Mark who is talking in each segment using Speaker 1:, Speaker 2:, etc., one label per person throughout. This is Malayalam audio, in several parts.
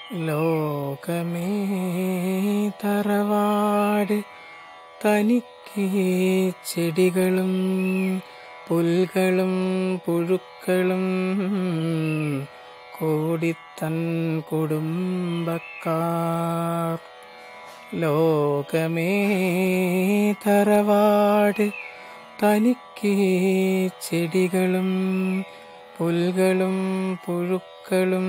Speaker 1: ലോകമേ തറവാട് തനിക്ക് ചെടികളും പുൽകളും പുഴുക്കളും കൂടിത്തൻ കുടുംബക്കാർ ലോകമേ തറവാട് തനിക്ക് ചെടികളും പുൽകളും പുഴുക്കളും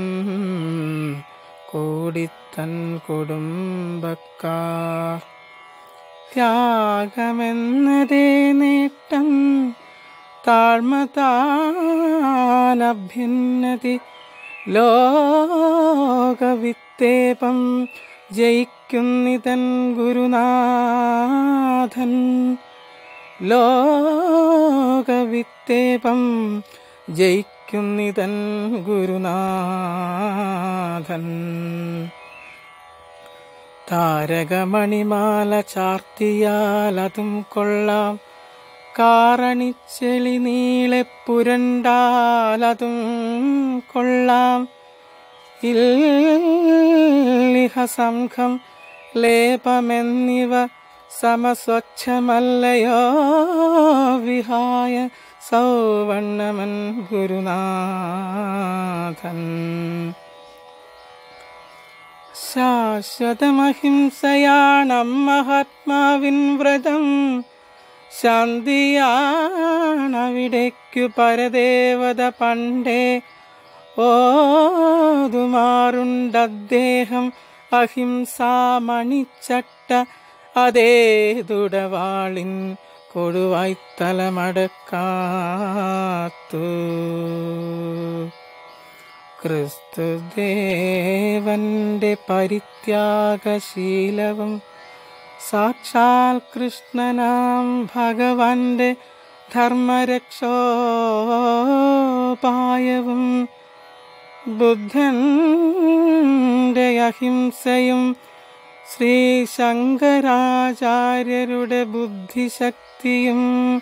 Speaker 1: കൂടിത്തൻ കുടുംബക്കാർ ത്യാഗമെന്നതേ നേട്ടം താഴ്മതാനഭ്യുന്നതി ലോകവിത്തേപം ജയിക്കുന്നിതൻ ഗുരുനാഥൻ ലോകവിത്തേപം ജയിക്കുന്നിതൻ ഗുരുനാഥൻ താരകമണിമാല ചാർത്തിയാലതും കൊള്ളാം കാറണിച്ചെളി നീളെ പുരണ്ടാലതും കൊള്ളാം ഇല്ലിഹസംഘം ലേപമെന്നിവ സമസ്വച്ഛമല്ലയോ വിഹായ സൗവണ്ണമൻ ഗുരുനാഥൻ ശാശ്വതമഹിംസയാണം മഹാത്മാവിൻ വ്രതം ശാന്തിയാണവിടേക്കു പരദേവത പണ്ടേ ഓതുമാറുണ്ടദ്ദേഹം അഹിംസാമണിച്ചട്ട അതേ ദുടവാളിൻ കൊടുവായി തലമടക്കാത്തു ക്രിസ്തുദേവന്റെ പരിത്യാഗശീലവും സാക്ഷാൽ കൃഷ്ണനാം ഭഗവാന്റെ ധർമ്മരക്ഷോപായവും ബുദ്ധന്റെ അഹിംസയും ശ്രീ ശങ്കരാചാര്യരുടെ ബുദ്ധിശക്തിയും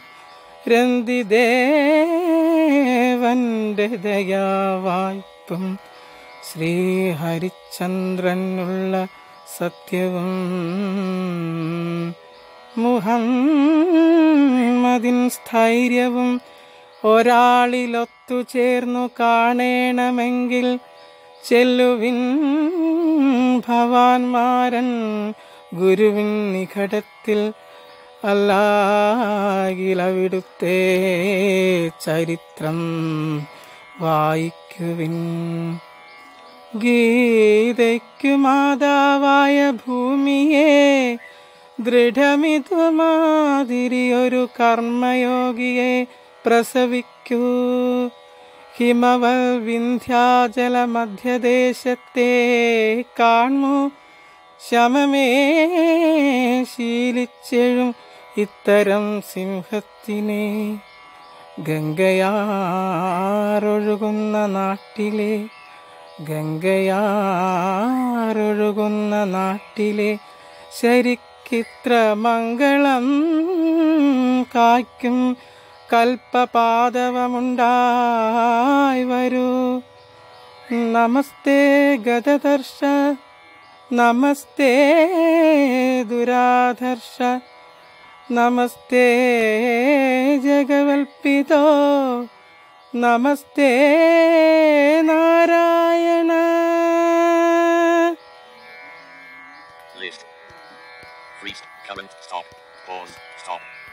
Speaker 1: രന്തിദേവന്റെ ദയാവായ്പും ശ്രീഹരിചന്ദ്രനുള്ള സത്യവും മുഹമ്മദിൻ സ്ഥൈര്യവും ഒരാളിലൊത്തുചേർന്നു കാണേണമെങ്കിൽ ചെല്ലുവിൻ ഭവാൻമാരൻ ഗുരുവിൻ നികടത്തിൽ അല്ലാകിലവിടുത്തെ ചരിത്രം വായിക്കുവിൻ ഗീതയ്ക്കു മാതാവായ ഭൂമിയെ ദൃഢമിതുമാതിരി ഒരു കർമ്മയോഗിയെ പ്രസവിക്കൂ ഹിമവൽ വിന്ധ്യാചല മധ്യദേശത്തെ കാൺമു ശമമേ ശീലിച്ചെഴും ഇത്തരം സിംഹത്തിനെ ഗംഗയാറൊഴുകുന്ന നാട്ടിലെ ഗംഗയാറൊഴുകുന്ന നാട്ടിലെ ശരിക്കിത്ര മംഗളം കായ്ക്കും കൽപ്പപാദവമുണ്ടായി വരൂ നമസ്തേ ഗതദർശ നമസ്തേ ദുരാധർഷ നമസ്തേ ജഗവൽപിതോ നമസ്തേ Narayana
Speaker 2: List. Freeze. Current. Stop. Pause. Stop.